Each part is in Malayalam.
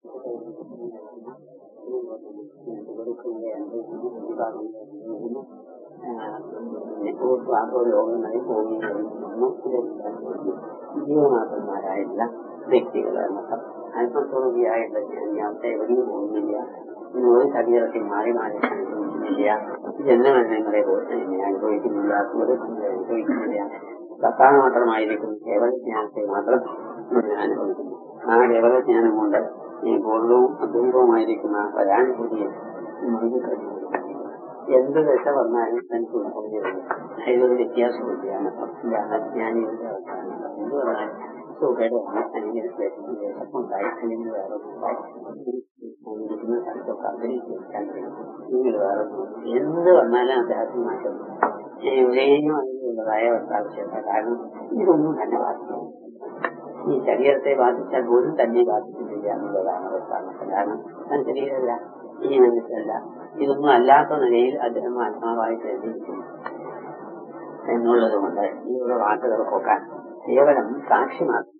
രോഗങ്ങളിൽ പോകുന്നതിനും ജീവമാത്രന്മാരായിട്ടുള്ള വ്യക്തികളാണ് അല്പസ്വരൂപിയായിട്ടുള്ള ജ്ഞാനത്തെ എവിടെയും പോകുന്നില്ല ഇന്ന് ഒരു ശരീരത്തിൽ മാറി മാറി അനുഭവിക്കുന്നില്ല ജന്മമരണങ്ങളെ അനുഭവിക്കുന്നില്ല സുഖത്തിനെ അനുഭവിക്കുന്നില്ല സത്താ മാത്രമായിരിക്കും കേവല ജ്ഞാനത്തെ മാത്രം അനുഭവിക്കുന്നു ആ കേവല ജ്ഞാനം കൊണ്ട് ഈ പൂർണ്ണവും അദ്വൈതവുമായിരിക്കുന്ന പരാനുഭൂതിയെ മുഴുകി കഴിഞ്ഞു എന്ത് ദശ വന്നാലും തനിക്ക് ഉൾക്കൊള്ളിരുന്നു അതിലൊരു വ്യത്യാസമില്ല ജ്ഞാനികളുടെ അവസാനം എന്ത് പറഞ്ഞാൽ സുഖമാണ് അല്ലെങ്കിൽ വിശപ്പുണ്ടായി അല്ലെങ്കിൽ വേറെ ഇരിക്കുന്ന സ്ഥലത്തൊക്കെ അന്തരീക്ഷിക്കാൻ നിങ്ങൾ വേറെ എന്ത് വന്നാലും അദ്ദേഹത്തിന് മാറ്റം എവിടെയും അതിനുള്ളതായ അവസ്ഥാവശ്യത കാരണം ഇതൊന്നും തന്നെ ബാധിക്കും ഈ ശരീരത്തെ ബാധിച്ചാൽ പോലും തന്നെ ബാധിക്കുന്നില്ല എന്നുള്ളതാണ് അവസ്ഥ കാരണം തൻ ശരീരമല്ല ഈ മനസ്സല്ല ഇതൊന്നും അല്ലാത്ത നിലയിൽ അദ്ദേഹം ആത്മാവായി കഴിഞ്ഞിരിക്കുന്നു എന്നുള്ളത് കൊണ്ട് ഈ വാക്കുകൾക്കൊക്കെ കേവലം സാക്ഷി മാത്രം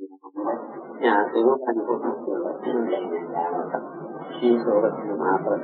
ഈ ശ്ലോകത്തിന് മാത്രം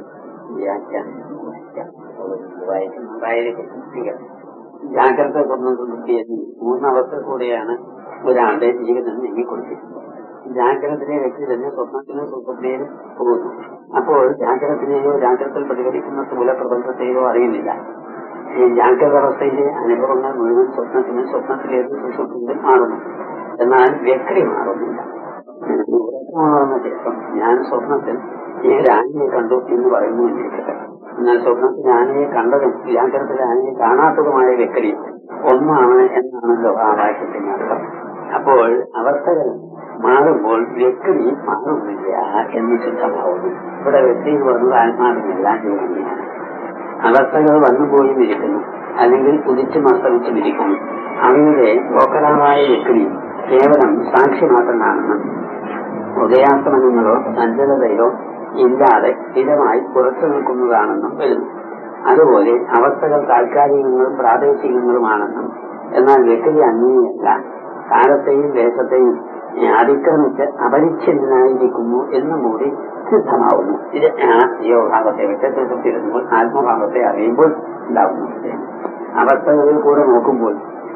ജാഗ്രത കൊണ്ടുകിട്ടിയത് മൂന്നവസ്ഥ കൂടെയാണ് ഒരാളുടെ ജീവിതം നീങ്ങിക്കൊടുത്തിരിക്കുന്നത് ജാഗ്രതയിലെ വ്യക്തി തന്നെ സ്വപ്നത്തിലും സുഖത്തിലും പോകുന്നു അപ്പോൾ ജാഗ്രതത്തിനെയോ ജാഗ്രതയിൽ പ്രതിഫലിക്കുന്ന സ്ഥൂല പ്രബന്ധത്തെയോ അറിയുന്നില്ല ഈ ജാഗ്രത അവസ്ഥയിലെ അനുഭവങ്ങൾ മുഴുവൻ സ്വപ്നത്തിനും സ്വപ്നത്തിലേക്ക് സുഷുപ്തിയിലും മാറുന്നു എന്നാൽ വ്യക്തി മാറുന്നില്ല മാറുന്ന ശേഷം ഞാൻ സ്വപ്നത്തിൽ ഈ രാജ്ഞിയെ കണ്ടു എന്ന് പറയുന്നു എന്നിരിക്കട്ടെ എന്നാൽ സ്വപ്നത്തിൽ ആനയെ കണ്ടതും ജാഗ്രതത്തിൽ ആനയെ കാണാത്തതുമായ വ്യക്തി ഒന്നാണ് എന്നാണല്ലോ ആ വാക്യത്തിന്റെ അർത്ഥം അപ്പോൾ അവസ്ഥകൾ മാറുമ്പോൾ വ്യക്തി മാറുന്നില്ല എന്ന് സിദ്ധമാവുന്നു ഇവിടെ വ്യക്തി എന്ന് പറഞ്ഞത് ആത്മാവിനല്ല ജോലിയാണ് അവസ്ഥകൾ വന്നുപോയി ഇരിക്കുന്നു അല്ലെങ്കിൽ കുതിച്ചും അസ്തമിച്ചും ഇരിക്കുന്നു അവയുടെ പോക്കരാമായ വ്യക്തി കേവലം സാക്ഷി മാത്രമാണെന്നും ഉദയാസ്തമനങ്ങളോ ചഞ്ചലതയോ ഇല്ലാതെ സ്ഥിരമായി പുറത്തു നിൽക്കുന്നതാണെന്നും വരുന്നു അതുപോലെ അവസ്ഥകൾ താൽക്കാലികങ്ങളും പ്രാദേശികങ്ങളുമാണെന്നും എന്നാൽ വ്യക്തി അങ്ങനെയല്ല കാലത്തെയും ദേശത്തെയും അതിക്രമിച്ച് അപരിച്ഛിന്നനായിരിക്കുന്നു എന്നും കൂടി സിദ്ധമാവുന്നു ഇത് യോഗഭാവത്തെ വ്യക്തിത്വത്തിരുമ്പോൾ ആത്മഭാവത്തെ അറിയുമ്പോൾ ഉണ്ടാവുന്നു അവസ്ഥകളിൽ കൂടെ നോക്കുമ്പോൾ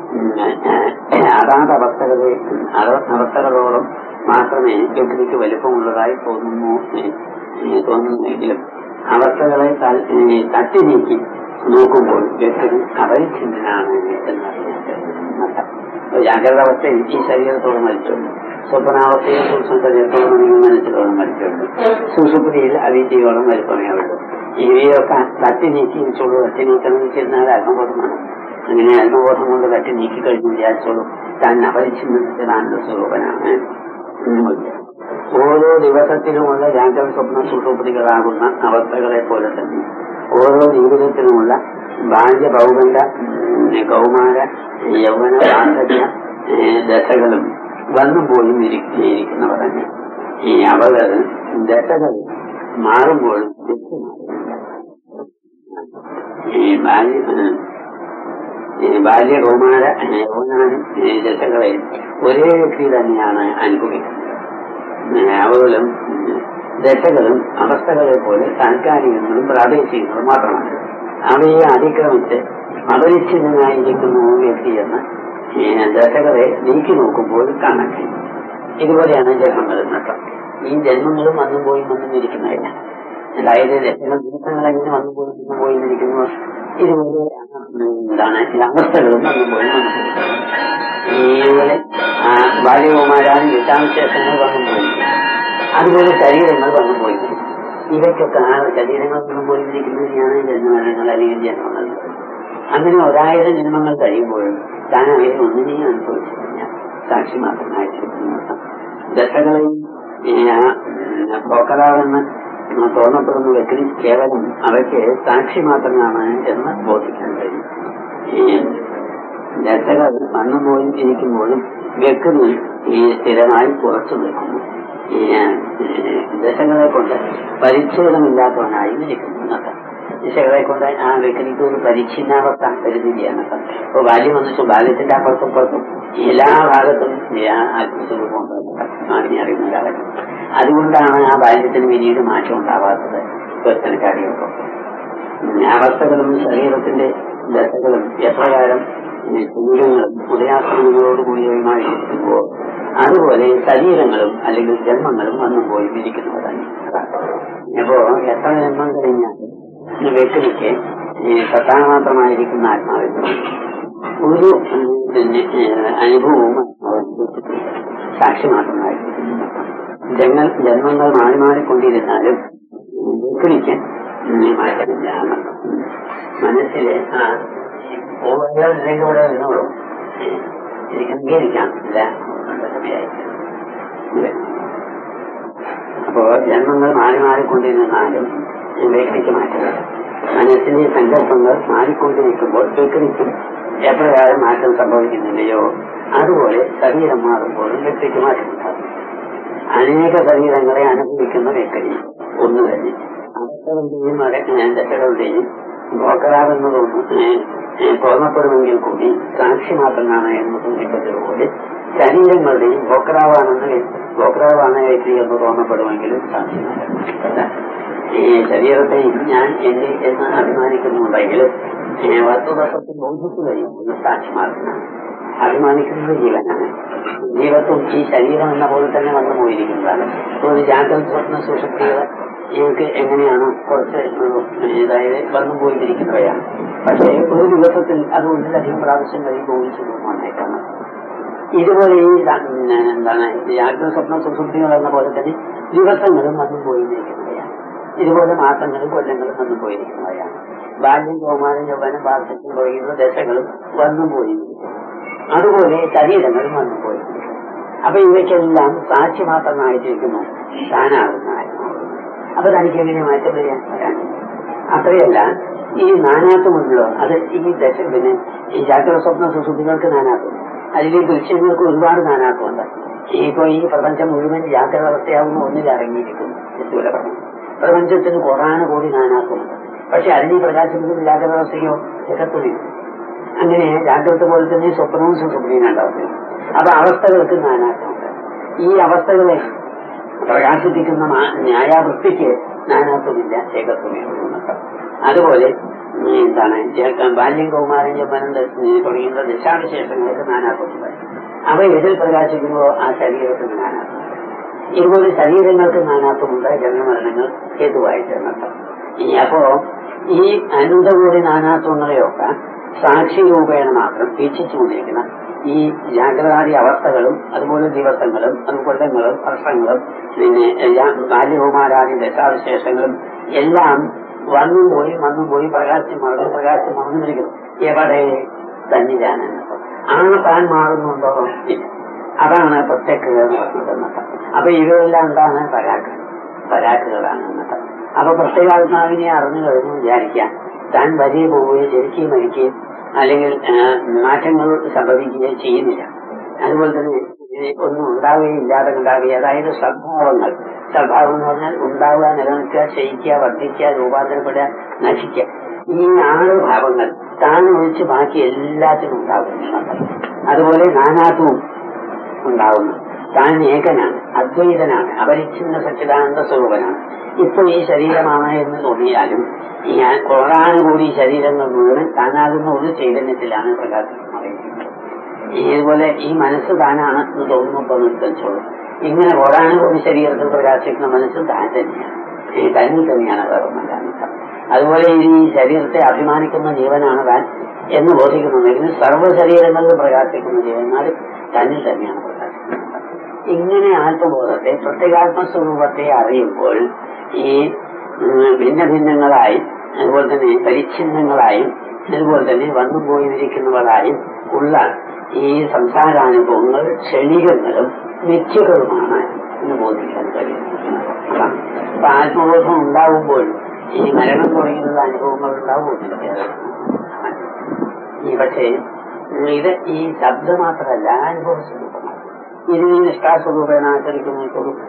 അതാത് അവസ്ഥകളെ അവസ്ഥകളോളം മാത്രമേ വ്യക്തിക്ക് വലുപ്പമുള്ളതായി തോന്നുന്നു തോന്നുന്നെങ്കിലും അവസ്ഥകളെ തട്ടി നീക്കി നോക്കുമ്പോൾ വ്യക്തി അപരിച്ഛിന്നനാണ് എന്നറിയാൻ ജാഗ്രത അവസ്ഥയിൽ ഈ ശരീരത്തോട് മരിച്ചുണ്ട് സ്വപ്നാവസ്ഥയിൽ സൂക്ഷ്മ ശരീരത്തോളം നിങ്ങൾ മനസ്സിലോളം മരിച്ചുണ്ട് സുഷുപ്തിയിൽ അവിദ്യയോളം വലുപ്പമേ ഉള്ളൂ ഇവയൊക്കെ തട്ടി നീക്കി വെച്ചോളൂ തട്ടി നീക്കണം വെച്ചിരുന്നാൽ ആത്മബോധമാണ് അങ്ങനെ ആത്മബോധം കൊണ്ട് തട്ടി നീക്കി കഴിഞ്ഞു വിചാരിച്ചോളൂ താൻ അപരിച്ഛിന്നതാനുള്ള സ്വരൂപനാണ് ഓരോ ദിവസത്തിലുമുള്ള ജാഗ്രത സ്വപ്ന സുഷുപ്തികളാകുന്ന അവസ്ഥകളെ പോലെ തന്നെ ഓരോ ജീവിതത്തിലുമുള്ള ബാല്യ പൗഗണ്ട കൗമാര യൗവന വാർദ്ധക്യ ദശകളും വന്നും പോലും ഇരിക്കുന്നവ തന്നെ ഈ അവകൾ ദശകൾ മാറുമ്പോഴും വ്യക്തി മാറുന്നില്ല ഈ ബാല്യ ബാല്യ കൗമാര യൗവനാനും ദശകളെ ഒരേ വ്യക്തി തന്നെയാണ് അനുഭവിക്കുന്നത് അവകളും ദശകളും അവസ്ഥകളെ പോലെ താൽക്കാലികങ്ങളും പ്രാദേശികങ്ങളും മാത്രമാണ് അവയെ അതിക്രമിച്ച് അപരിച്ഛിന്നനായിരിക്കുന്നു വ്യക്തി എന്ന് ദശകളെ നീക്കി നോക്കുമ്പോൾ കാണാൻ കഴിയും ഇതുപോലെയാണ് ജന്മങ്ങൾ എന്നർത്ഥം ഈ ജന്മങ്ങളും വന്നും പോയി വന്നും ഇരിക്കുന്നതല്ല അതായത് ദശകൾ ദിവസങ്ങൾ എങ്ങനെ വന്നു പോയി വന്നു പോയി ഇരിക്കുന്നു ഇതുപോലെ എന്താണ് അവസ്ഥകളും വന്നു പോയി വന്നു ഇതുപോലെ ബാല്യകുമാരാണ് വിശാംശേഷങ്ങൾ വന്നു പോയി അതുപോലെ ശരീരങ്ങൾ വന്നു പോയി ഇവയ്ക്കൊക്കെ ആ ശരീരങ്ങൾ വന്നു പോയിരിക്കുന്നതിനെയാണ് ജന്മമരണങ്ങൾ അല്ലെങ്കിൽ ജന്മങ്ങൾ അങ്ങനെ ഒരായിരം ജന്മങ്ങൾ കഴിയുമ്പോഴും താൻ അവയിൽ ഒന്നിനെയും അനുഭവിച്ചിട്ടില്ല സാക്ഷി മാത്രമായിരിക്കുന്നു ദശകളെയും പോക്കറാവെന്ന് തോന്നപ്പെടുന്ന വ്യക്തി കേവലം അവയ്ക്ക് സാക്ഷി മാത്രമാണ് എന്ന് ബോധിക്കാൻ കഴിയും ദശകൾ വന്നുപോയി ഇരിക്കുമ്പോഴും വ്യക്തി ഈ സ്ഥിരമായി പുറത്തു നിൽക്കുന്നു ദശകളെ കൊണ്ട് പരിച്ഛേദമില്ലാത്തവനായി ഇരിക്കുന്നു എന്നൊക്കെ ദിശകളെ കൊണ്ട് ആ വ്യക്തിക്ക് ഒരു പരിച്ഛിന്നാവസ്ഥ വരുന്നില്ല എന്നൊക്കെ അപ്പൊ ബാല്യം വന്നിട്ട് ബാല്യത്തിന്റെ അപ്പുറത്തും പുറത്തും എല്ലാ ഭാഗത്തും ആത്മസ്വരൂപം മാറി അറിയുന്ന ഒരാളെ അതുകൊണ്ടാണ് ആ ബാല്യത്തിന് പിന്നീട് മാറ്റം ഉണ്ടാവാത്തത് ക്രിസ്ത്യനക്കാരികൾക്കൊക്കെ അവസ്ഥകളും ശരീരത്തിന്റെ ദശകളും എപ്രകാരം ശരീരങ്ങളും ഉദയാസ്ത്രങ്ങളോട് കൂടിയവയുമായിരിക്കുമ്പോൾ അതുപോലെ ശരീരങ്ങളും അല്ലെങ്കിൽ ജന്മങ്ങളും വന്നും പോയി ഇരിക്കുന്നവരാണ് അപ്പോ എത്ര ജന്മം കഴിഞ്ഞാലും വ്യക്തിക്ക് സത്താമാത്രമായിരിക്കുന്ന ആത്മാവിന് ഒരു പിന്നെ അനുഭവവും സാക്ഷി മാത്രമായിരിക്കും ജന്മ ജന്മങ്ങൾ മാറി മാറിക്കൊണ്ടിരുന്നാലും വ്യക്തിക്ക് മാറ്റമില്ല മനസ്സിലെ ആ ഓരോന്നിലേക്ക് ഇവിടെ വരുന്നുള്ളൂ എനിക്ക് അംഗീകരിക്കാം ഇല്ല അപ്പോ ജന്മങ്ങൾ മാറി മാറിക്കൊണ്ടിരുന്നാലും വ്യക്തിക്ക് മാറ്റമില്ല മനസ്സിന്റെ സങ്കല്പങ്ങൾ മാറിക്കൊണ്ടിരിക്കുമ്പോൾ വ്യക്തിക്കും എപ്രകാരം മാറ്റം സംഭവിക്കുന്നില്ലയോ അതുപോലെ ശരീരം മാറുമ്പോഴും വ്യക്തിക്ക് മാറ്റമുണ്ടാകും അനേക ശരീരങ്ങളെ അനുഭവിക്കുന്ന വ്യക്തി ഒന്ന് തന്നെ അവസ്ഥകളുടെയും ദശകളുടെയും ബ്രോക്കറാകുന്നതൊന്നും തോന്നപ്പെടുമെങ്കിൽ കൂടി സാക്ഷി മാത്രമാണ് എന്ന് തോന്നിപ്പെട്ടതുപോലെ ശരീരങ്ങളുടെയും ബ്രോക്കറാവാണെന്ന് ബ്രോക്കറാവാണ് വ്യക്തി എന്ന് തോന്നപ്പെടുമെങ്കിലും സാക്ഷിമല്ല ഈ ശരീരത്തെയും ഞാൻ എന്റെ എന്ന് അഭിമാനിക്കുന്നുണ്ടെങ്കിലും വസ്തുതത്വത്തിൽ ബോധിക്കുകയും ഒന്ന് സാക്ഷിമാർക്കാണ് അഭിമാനിക്കുന്നത് ജീവനാണ് ജീവത്വം ഈ ശരീരം എന്ന പോലെ തന്നെ വന്നു പോയിരിക്കുന്നതാണ് ഒരു ജാഗ്രത സ്വപ്ന സുഷക്തികൾ എനിക്ക് എങ്ങനെയാണ് കുറച്ച് അതായത് വന്നു പോയിരിക്കുന്നവയാണ് പക്ഷേ ഒരു ദിവസത്തിൽ അത് ഒന്നിലധികം പ്രാവശ്യം കഴിയുമ്പോൾ വന്നേക്കാണ് ഇതുപോലെ ഈ എന്താണ് ജാഗ്രത സ്വപ്ന സുഷുപ്തികൾ എന്ന പോലെ തന്നെ ദിവസങ്ങളും വന്നു പോയിരിക്കുന്നവയാണ് ഇതുപോലെ മാസങ്ങളും കൊല്ലങ്ങളും വന്നു പോയിരിക്കുന്നവയാണ് ബാല്യം കൗമാരം യൗവനം വാർദ്ധക്യം തുടങ്ങിയുള്ള ദശകളും വന്നു പോയിരിക്കുന്നു അതുപോലെ ശരീരങ്ങളും വന്നു പോയിരിക്കുന്നു അപ്പൊ ഇവയ്ക്കെല്ലാം സാക്ഷി മാത്രമായിട്ടിരിക്കുന്നു താനാകുന്നതായിരുന്നു അപ്പൊ തനിക്ക് എങ്ങനെ മാറ്റം വരാൻ വരാൻ അത്രയല്ല ഈ നാനാത്വമുണ്ടല്ലോ അത് ഈ ദശ പിന്നെ ഈ ജാഗ്രത സ്വപ്ന സുശുദ്ധികൾക്ക് നാനാത്വം അതിൽ ഈ ദൃശ്യങ്ങൾക്ക് ഒരുപാട് നാനാത്വമുണ്ട് ഇപ്പൊ ഈ പ്രപഞ്ചം മുഴുവൻ ജാഗ്രത അവസ്ഥയാവുന്ന ഒന്നിൽ അടങ്ങിയിരിക്കുന്നു സ്ഥൂലപ്രപഞ്ചം പ്രപഞ്ചത്തിന് കൊറാണ് കൂടി നാനാത്വമുണ്ട് പക്ഷെ അതിന് ഈ പ്രകാശത്തിന്റെ ജാഗ്രത അവസ്ഥയ്ക്കോ ജഗത്തുമില്ല അങ്ങനെ ജാഗ്രത പോലെ തന്നെ സ്വപ്നവും സുസ്വപ്നവും ഉണ്ടാവുന്നത് അപ്പൊ അവസ്ഥകൾക്ക് നാനാത്വമുണ്ട് ഈ അവസ്ഥകളെ പ്രകാശിപ്പിക്കുന്ന ന്യായാവൃത്തിക്ക് നാനാത്വമില്ല ഏകത്വമില്ല അതുപോലെ എന്താണ് ബാല്യം കൗമാരം ജന്മനം തുടങ്ങിയുള്ള ദശാവിശേഷങ്ങൾക്ക് നാനാത്വമുണ്ട് അവ എതിൽ പ്രകാശിക്കുമ്പോൾ ആ ശരീരത്തിന് നാനാത്വം ഇതുപോലെ ശരീരങ്ങൾക്ക് നാനാത്വമുണ്ട് ജന്മമരണങ്ങൾ ഹേതുവായിട്ട് എന്നർത്ഥം അപ്പോ ഈ അനന്തകൂടി നാനാത്വങ്ങളെയൊക്കെ സാക്ഷി രൂപേണ മാത്രം വീക്ഷിച്ചുകൊണ്ടിരിക്കുന്ന ഈ ജാഗ്രതാദി അവസ്ഥകളും അതുപോലെ ദിവസങ്ങളും കൊല്ലങ്ങളും വർഷങ്ങളും പിന്നെ ബാല്യകുമാരാദി ദശാവിശേഷങ്ങളും എല്ലാം വന്നും പോയി വന്നും പോയി പ്രകാശം മാറും പ്രകാശം മറന്നിരിക്കുന്നു എവിടെ തന്നിലാണ് ആ താൻ മാറുന്നുണ്ടോ അതാണ് പ്രത്യേകത എന്നർത്ഥം അപ്പൊ ഇവയെല്ലാം എന്താണ് പരാക്ക് പരാക്കുകളാണ് എന്നർത്ഥം അപ്പൊ പ്രത്യേകാത്മാവിനെ അറിഞ്ഞു കഴിഞ്ഞു വിചാരിക്കാം താൻ വലിയ പോവുകയും ജനിക്കുകയും മരിക്കുകയും അല്ലെങ്കിൽ മാറ്റങ്ങൾ സംഭവിക്കുകയും ചെയ്യുന്നില്ല അതുപോലെ തന്നെ ഒന്നും ഉണ്ടാവുകയും ഇല്ലാതെ ഉണ്ടാവുകയും അതായത് സദ്ഭാവങ്ങൾ സദ്ഭാവം എന്ന് പറഞ്ഞാൽ ഉണ്ടാവുക നിലനിൽക്കുക ക്ഷയിക്കുക വർദ്ധിക്കുക രൂപാന്തരപ്പെടുക നശിക്കുക ഈ ആറ് ഭാവങ്ങൾ താൻ ഒഴിച്ച് ബാക്കി എല്ലാത്തിനും ഉണ്ടാകുന്നുണ്ട് അതുപോലെ നാനാത്വവും ഉണ്ടാകുന്നു താൻ ഏകനാണ് അദ്വൈതനാണ് അപരിച്ഛിന്ന സച്ചിദാനന്ദ സ്വരൂപനാണ് ഇപ്പൊ ഈ ശരീരമാണ് എന്ന് തോന്നിയാലും ഈ കോടാനുകൂടി ശരീരങ്ങൾ മുഴുവൻ താനാകുന്ന ഒരു ചൈതന്യത്തിലാണ് പ്രകാശിക്കുന്നത് ഇതുപോലെ ഈ മനസ്സ് താനാണ് എന്ന് തോന്നുമ്പോൾ നിർത്തച്ചോളൂ ഇങ്ങനെ കോടാനുകൂടി ശരീരത്തിൽ പ്രകാശിക്കുന്ന മനസ്സ് താൻ തന്നെയാണ് ഈ തന്നിൽ തന്നെയാണ് വേറൊന്നല്ല അതുപോലെ ഈ ശരീരത്തെ അഭിമാനിക്കുന്ന ജീവനാണ് താൻ എന്ന് ബോധിക്കുന്നുണ്ടെങ്കിൽ സർവ്വ ശരീരങ്ങളിൽ പ്രകാശിക്കുന്ന ജീവന്മാർ തന്നിൽ തന്നെയാണ് പ്രകാശിക്കുന്നത് ഇങ്ങനെ ആത്മബോധത്തെ പ്രത്യേകാത്മസ്വരൂപത്തെ അറിയുമ്പോൾ ഈ ഭിന്ന ഭിന്നങ്ങളായി അതുപോലെ തന്നെ പരിച്ഛിന്നങ്ങളായും അതുപോലെ തന്നെ വന്നു പോയിരിക്കുന്നവരായും ഉള്ള ഈ സംസാരാനുഭവങ്ങൾ ക്ഷണികങ്ങളും മിഥ്യകളുമാണ് എന്ന് ബോധിക്കാൻ കഴിയും അതാണ് അപ്പൊ ആത്മബോധം ഉണ്ടാവുമ്പോൾ ഈ മരണം തുടങ്ങിയുള്ള അനുഭവങ്ങൾ ഉണ്ടാവുന്നില്ല ഈ പക്ഷേ ഇത് ഈ ശബ്ദം മാത്രമല്ല അനുഭവ സ്വരൂപമാണ് ഇത് ഈ നിഷ്ഠാസ്വരൂപേണ ആചരിക്കുന്ന സ്വരൂപം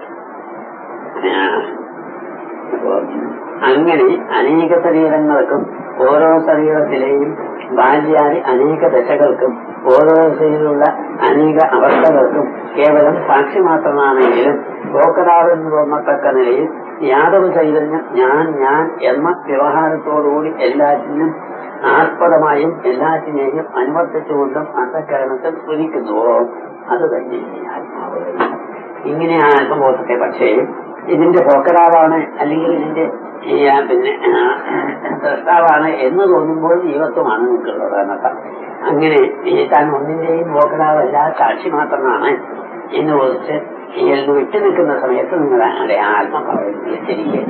അങ്ങനെ അനേക ശരീരങ്ങൾക്കും ഓരോ ശരീരത്തിലെയും ബാല്യാദി അനേക ദശകൾക്കും ഓരോ ദശയിലുള്ള അനേക അവസ്ഥകൾക്കും കേവലം സാക്ഷി മാത്രമാണെങ്കിലും ഭോക്താവെന്ന് തോന്നത്തക്ക നിലയിൽ യാദവ് ചൈതന്യം ഞാൻ ഞാൻ എന്ന വ്യവഹാരത്തോടുകൂടി എല്ലാറ്റിനും ആസ്പദമായും എല്ലാറ്റിനെയും അനുവർത്തിച്ചുകൊണ്ടും അന്ധകരണത്തിൽ സ്മരിക്കുന്നുവോ അത് തന്നെ ഈ ആത്മാവ് ഇങ്ങനെ ആ ആത്മബോധത്തെ പക്ഷേ ഇതിന്റെ ഭോക്താവാണ് അല്ലെങ്കിൽ ഇതിന്റെ ഈ, ആ, പിന്നെ ആ, ദ്രഷ്ടാവാണ് എന്ന് തോന്നുമ്പോൾ ജീവത്വമാണ് നിങ്ങൾക്കുള്ളത് എന്നർത്ഥം അങ്ങനെ ഈ താൻ ഒന്നിന്റെയും ഭോക്താവല്ല സാക്ഷി മാത്രമാണ് എന്ന് കുറിച്ച് എന്ന് വിട്ടു നിൽക്കുന്ന സമയത്ത് നിങ്ങളുടെ ആ ആത്മഭാവത്തിൽ ശരിക്കും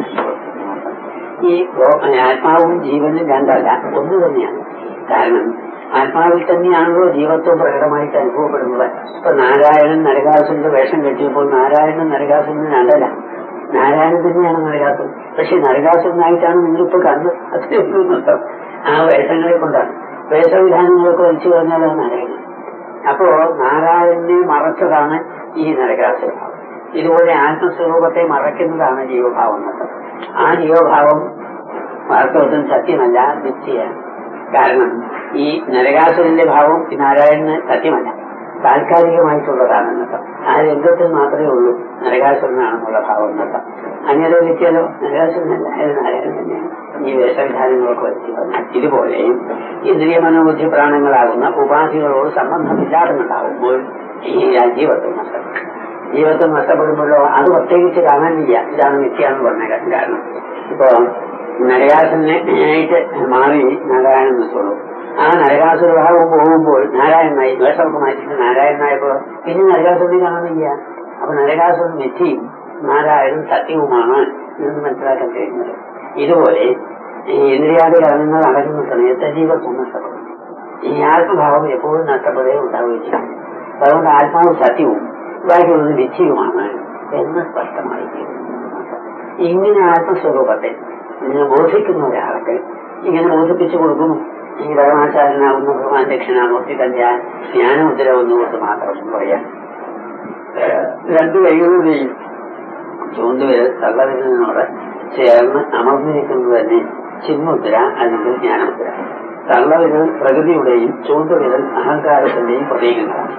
ഈ ഭോ- ആത്മാവും ജീവനും രണ്ടല്ല ഒന്ന് തന്നെയാണ് കാരണം ആത്മാവിൽ തന്നെയാണല്ലോ ജീവത്വം പ്രകടമായിട്ട് അനുഭവപ്പെടുന്നത് ഇപ്പൊ നാരായണൻ നരകാസുരന്റെ വേഷം കെട്ടിയപ്പോൾ നാരായണൻ നരകാസുരൻ രണ്ടല്ല നാരായണൻ തന്നെയാണ് നരകാസുരൻ പക്ഷെ നരകാസുരനായിട്ടാണ് നിങ്ങളിപ്പോ കണ്ടത് അത്രേ ഉള്ളൂ എന്നർത്ഥം. ആ വേഷങ്ങളെ കൊണ്ടാണ് വേഷവിധാനങ്ങളൊക്കെ വലിച്ചു പറഞ്ഞാൽ അത് നാരായണൻ അപ്പോ നാരായണനെ മറച്ചതാണ് ഈ നരകാസുരഭാവം ഇതുപോലെ ആത്മസ്വരൂപത്തെ മറയ്ക്കുന്നതാണ് ജീവഭാവം എന്നത് ആ ജീവഭാവം വാസ്തവത്തിൽ സത്യമല്ല മിഥ്യയാണ് കാരണം ഈ നരകാസുരന്റെ ഭാവം ഈ നാരായണന് സത്യമല്ല താൽക്കാലികമായിട്ടുള്ളതാണ് എന്നർത്ഥം ആ രംഗത്തിൽ മാത്രമേ ഉള്ളൂ നരകാസുരനാണെന്നുള്ള ഭാവം എന്നർത്ഥം അങ്ങനെ വിളിച്ചാലോ നരകാസുരനല്ല അത് നാരായണൻ തന്നെയാണ് ഈ വേഷവിധാനങ്ങളൊക്കെ വെച്ച് പറഞ്ഞാൽ ഇതുപോലെ ഇന്ദ്രിയ മനോബുദ്ധി പ്രാണങ്ങളാകുന്ന ഉപാധികളോട് സംബന്ധമില്ലാതെന്നുണ്ടാവുമ്പോൾ ഈ ജീവത്വം നഷ്ടപ്പെടും ജീവത്വം നഷ്ടപ്പെടുമ്പോഴോ അത് പ്രത്യേകിച്ച് കാണാൻ വയ്യ ഇതാണ് മിഥ്യാന്ന് പറഞ്ഞ കാരണം ഇപ്പൊ നരകാസുരനായിട്ട് മാറി നാരായണൻ വെച്ചോളൂ ആ നരകാസുരഭാവം പോകുമ്പോൾ നാരായണനായി വേഷമൊക്കെ മാറ്റിയിട്ട് നാരായണനായപ്പോ പിന്നെ നരകാസുരനെ കാണാൻ വയ്യ അപ്പൊ നരകാസുരൻ മിഥ്യയും നാരായണൻ സത്യവുമാണ് എന്ന് മനസ്സിലാക്കാൻ കഴിയുന്നത് ഇതുപോലെ ഈ ഇന്ദ്രിയാദി കർമ്മങ്ങൾ നടക്കുന്ന സമയത്ത് ജീവത്വം നഷ്ടപ്പെടും ഈ ആത്മഭാവം എപ്പോഴും നഷ്ടപ്പെടുകയും ഉണ്ടാവുകയും ചെയ്യും അപ്പൊ അതുകൊണ്ട് ആത്മാവ് സത്യവും ബാക്കിയുള്ളത് മിഥ്യയുമാണ് എന്ന് സ്പഷ്ടമായി തീരുന്നു. ഇങ്ങനെ ആത്മസ്വരൂപത്തെ ഇങ്ങനെ ബോധിക്കുന്ന ഒരാൾക്ക് ഇങ്ങനെ ബോധിപ്പിച്ചു കൊടുക്കുന്നു ഈ പരമാചാരനാകുന്ന ഭഗവാൻ ദക്ഷിണാമൂർത്തി തന്റെ ജ്ഞാനമുദ്ര ഒന്നുകൊണ്ട് മാത്രം പറയാം ഏഹ് രണ്ടു കൈകളുടെയും ചൂണ്ടുവിരൽ തള്ളവിരലിനോട് ചേർന്ന് അമർന്നിരിക്കുന്നത് തന്നെ ചിന്മുദ്ര അല്ലെങ്കിൽ ജ്ഞാനമുദ്ര തള്ളവിരൽ പ്രകൃതിയുടെയും ചൂണ്ടുവിരൽ അഹങ്കാരത്തിന്റെയും പ്രതീകങ്ങളാണ്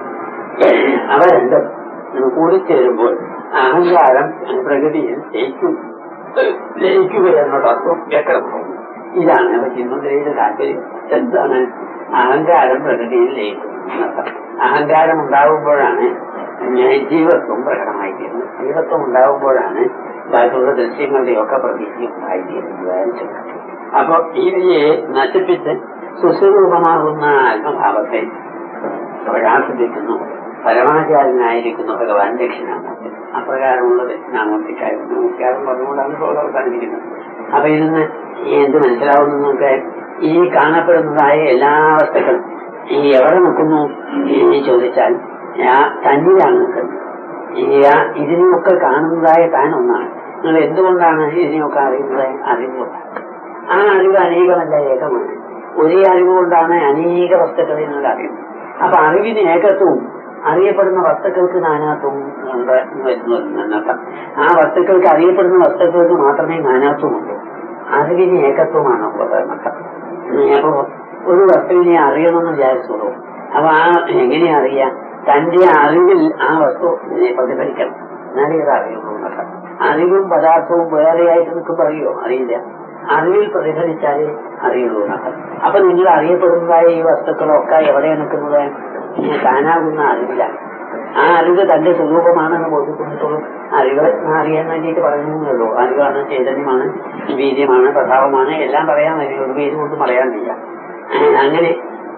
അവ രണ്ടും കൂടിച്ചേരുമ്പോൾ അഹങ്കാരം പ്രകൃതിയിൽ ലയിക്കും ലയിക്കുക എന്ന തത്വം വ്യക്തമാകും ഇതാണ് അപ്പൊ ചിന്മുദ്രയുടെ താല്പര്യം എന്താണ് അഹങ്കാരം പ്രകൃതിയിൽ ലയിക്കുന്നത് അഹങ്കാരം ഉണ്ടാകുമ്പോഴാണ് ജീവത്വം പ്രകടമായിത്തീരുന്നത് ജീവത്വം ഉണ്ടാകുമ്പോഴാണ് ബാക്കിയുള്ള ദൃശ്യങ്ങളുടെയൊക്കെ പ്രതീതി ഉണ്ടായിത്തീരുന്നത് അപ്പൊ ഇവയെ നശിപ്പിച്ച് സുസ്വരൂപമാകുന്ന ആത്മഭാവത്തെ പ്രകാശിപ്പിക്കുന്നു പരമാചാര്യനായിരിക്കുന്നു ഭഗവാൻ ദക്ഷിണാമൂർത്തി അപ്രകാരമുള്ള ദക്ഷിണാമൂർത്തിക്കായിരുന്നു നമസ്കാരം പറഞ്ഞുകൊണ്ടാണ് ഇപ്പോൾ അവസാനിപ്പിക്കുന്നത് അപ്പൊ ഇതിന്ന് ഈ എന്ത് മനസ്സിലാവുന്നതൊക്കെ ഈ കാണപ്പെടുന്നതായ എല്ലാ വസ്തുക്കളും ഈ എവിടെ നിൽക്കുന്നു എന്ന് ചോദിച്ചാൽ ആ തന്നിലാണ് നിൽക്കുന്നത് ഈ ആ ഇതിനെയൊക്കെ കാണുന്നതായ താൻ ഒന്നാണ് നിങ്ങൾ എന്തുകൊണ്ടാണ് ഇതിനെയൊക്കെ അറിയുന്നത് അറിവുകൊണ്ടാണ് ആ അറിവ് അനേകമല്ല ഏകമാണ് ഒരേ അറിവ് കൊണ്ടാണ് അനേക വസ്തുക്കളെ നിങ്ങൾ അറിയുന്നത് അപ്പൊ അറിവിന് ഏകത്വവും അറിയപ്പെടുന്ന വസ്തുക്കൾക്ക് നാനാത്വവും ഉണ്ട് എന്നർത്ഥം ആ വസ്തുക്കൾക്ക് അറിയപ്പെടുന്ന വസ്തുക്കൾക്ക് മാത്രമേ നാനാത്വമുള്ളൂ അറിവിന് ഏകത്വമാണ് ഉള്ളത് എന്നർത്ഥം അപ്പൊ ഒരു വസ്തുവിനെ അറിയണമെന്ന് വിചാരിച്ചോളൂ അപ്പൊ ആ എങ്ങനെ അറിയാം തന്റെ അറിവിൽ ആ വസ്തു പ്രതിഫലിക്കണം എന്നാലേ ഇത് അറിയുള്ളൂ എന്നർത്ഥം അറിവും പദാർത്ഥവും വേറെയായിട്ട് നിൽക്കും പറയോ അറിയില്ല അറിവിൽ പ്രതിഫലിച്ചാലേ അറിയുള്ളൂ എന്നർത്ഥം അപ്പൊ നിങ്ങൾ അറിയപ്പെടുന്നതായ ഈ വസ്തുക്കളൊക്കെ എവിടെ നിൽക്കുന്നത് താനാകുന്ന അറിവിലാണ് ആ അറിവ് തന്റെ സ്വരൂപമാണെന്ന് ബോധ്യപ്പെടുത്തുള്ളൂ അറിവ് അറിയാൻ വേണ്ടിയിട്ട് പറയുന്നുള്ളൂ അറിവാണ് ചൈതന്യമാണ് വീര്യമാണ് പ്രഭാവമാണ് എല്ലാം പറയാൻ കഴിയും ഒരു പേര് കൊണ്ട് പറയാൻ വയ്യ അങ്ങനെ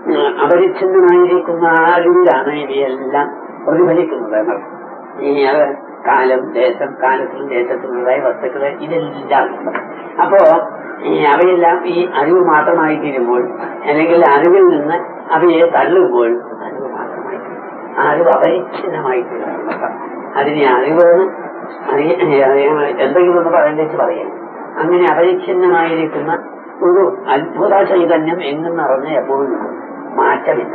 അപരിച്ഛിന്നമായിരിക്കുന്ന ആ അറിവിലാണ് ഇവയെല്ലാം പ്രതിഫലിക്കുന്നത് എന്നർത്ഥം ഈ അത് കാലം ദേശം കാലത്തിലും ദേശത്തിലുള്ളതായ വസ്തുക്കള് ഇതെല്ലാം ഉണ്ട് അപ്പോ ഈ അവയെല്ലാം ഈ അറിവ് മാത്രമായി തീരുമ്പോൾ അല്ലെങ്കിൽ അറിവിൽ നിന്ന് അവയെ തള്ളുമ്പോൾ അറിവ് മാത്രമായി തീരും. ആ അറിവ് അപരിച്ഛിന്നമായി തീരുന്നു അതിനെ അറിവെന്ന് എന്തെങ്കിലും ഒന്ന് പറയേണ്ടത് പറയാം അങ്ങനെ അപരിച്ഛിന്നമായിരിക്കുന്ന ഒരു അത്ഭുത ചൈതന്യം എങ്ങും നിറഞ്ഞ് എപ്പോഴും മാറ്റമില്ല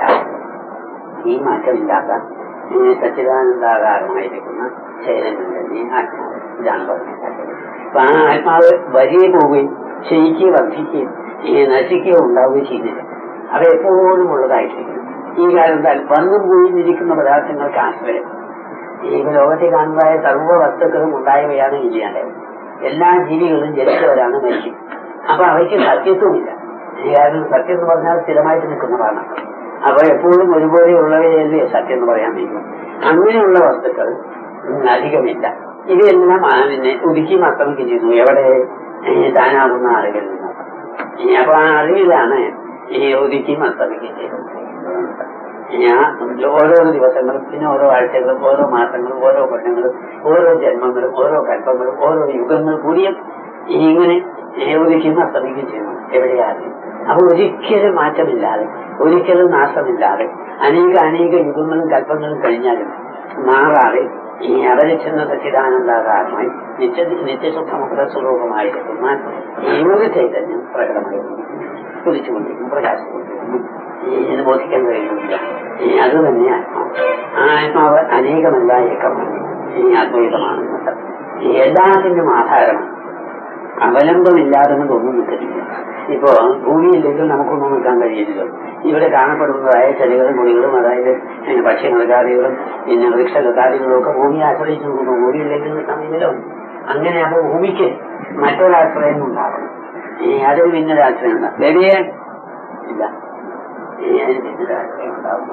ഈ മാറ്റമില്ലാത്ത ഈ സച്ചിദാനന്ദാകാരമായിരിക്കുന്ന ചൈതന്യം തന്നെ ആത്മാവ് ഇതാണ് പറഞ്ഞത് അപ്പൊ ആ ആത്മാവ് വലിയ പോവുകയും ക്ഷയിക്കുകയും വർദ്ധിക്കുകയും ഈ നശിക്കുകയോ ഉണ്ടാവുകയും ചെയ്യുന്നില്ല അവ എപ്പോഴും ഉള്ളതായിട്ടിരിക്കുന്നു ഈ കാലത്താൽ വന്നും പോയി ഇരിക്കുന്ന പദാർത്ഥങ്ങൾക്ക് ആശ്രയം ഈ ലോകത്തിൽ കാണുന്നതായ സർവ്വ വസ്തുക്കളും ഉണ്ടായവയാണ് ഇല്ലാതെ എല്ലാ ജീവികളും ജനിച്ചവരാണ് മരിക്കും അപ്പൊ അവയ്ക്ക് സത്യത്വമില്ല കാരണം സത്യം എന്ന് പറഞ്ഞാൽ സ്ഥിരമായിട്ട് നിൽക്കുന്നതാണ് അപ്പൊ എപ്പോഴും ഒരുപോലെയുള്ളവയല്ലേ സത്യം എന്ന് പറയാൻ വയ്ക്കും അങ്ങനെയുള്ള വസ്തുക്കൾ ഉം, അധികമില്ല ഇവയെല്ലാം ആ പിന്നെ ഉരുക്കി അസ്തമിക്കുകയും ചെയ്യുന്നു എവിടെ ഈ താനാകുന്ന അറിവിൽ നിന്ന് ഈ അപ്പൊ ആ അറിവിലാണ് ഈ ഉദിക്കും അസ്തമിക്കുകയും ചെയ്യുന്നത് ഞാൻ ഓരോ ദിവസങ്ങളും പിന്നെ ഓരോ ആഴ്ചകളും ഓരോ മാസങ്ങളും ഓരോ കൊല്ലങ്ങളും ഓരോ ജന്മങ്ങളും ഓരോ കൽപ്പങ്ങളും ഓരോ യുഗങ്ങൾ കൂടിയ ഇങ്ങനെ ഉദിക്കും അസ്തമിക്കുകയും ചെയ്യുന്നു എവിടെയാണ് അപ്പൊ ഒരിക്കലും മാറ്റമില്ലാതെ ഒരിക്കലും നാശമില്ലാതെ അനേക അനേക യുഗങ്ങളും കൽപ്പങ്ങളും കഴിഞ്ഞാലും മാറാതെ ഈ അവലക്ഷണ സച്ചിദാനന്ദാകാരമായി നിത്യ നിത്യസുഖമുഖ സ്വരൂപമായിരിക്കുന്ന ഈ ഒരു ചൈതന്യം പ്രകടമായിരുന്നു കുതിച്ചുകൊണ്ടിരിക്കും പ്രകാശിച്ചുകൊണ്ടിരിക്കുന്നു ഇത് ബോധിക്കാൻ കഴിയുന്നില്ല ഈ അത് തന്നെ ആത്മാവ് ആ ആത്മാവ് അനേകമല്ല ഏകമാണ് ഈ അദ്വൈതമാണെന്നത് ഈ എല്ലാത്തിനും ആധാരമാണ് അവലംബമില്ലാതെ ഒന്നും നിൽക്കുന്നില്ല ഇപ്പോ ഭൂമിയില്ലെങ്കിൽ നമുക്കൊന്നും നിൽക്കാൻ കഴിയില്ലല്ലോ ഇവിടെ കാണപ്പെടുന്നതായ ചെടികളും മുടികളും അതായത് പിന്നെ പക്ഷിമൃഗാദികളും പിന്നെ വൃക്ഷലതാദികളും ഒക്കെ ഭൂമിയെ ആശ്രയിച്ച് നിൽക്കുന്നു ഭൂമിയില്ലെങ്കിൽ നിൽക്കാൻ കഴിയില്ലോ അങ്ങനെ അപ്പൊ ഭൂമിക്ക് മറ്റൊരാശ്രയം ഉണ്ടാവണം ഈ അതിന് പിന്നൊരാശ്രയം ഉണ്ടാവും ബലിയെ ഇല്ല ഈ അതിന് പിന്നൊരാശ്രയം ഉണ്ടാവും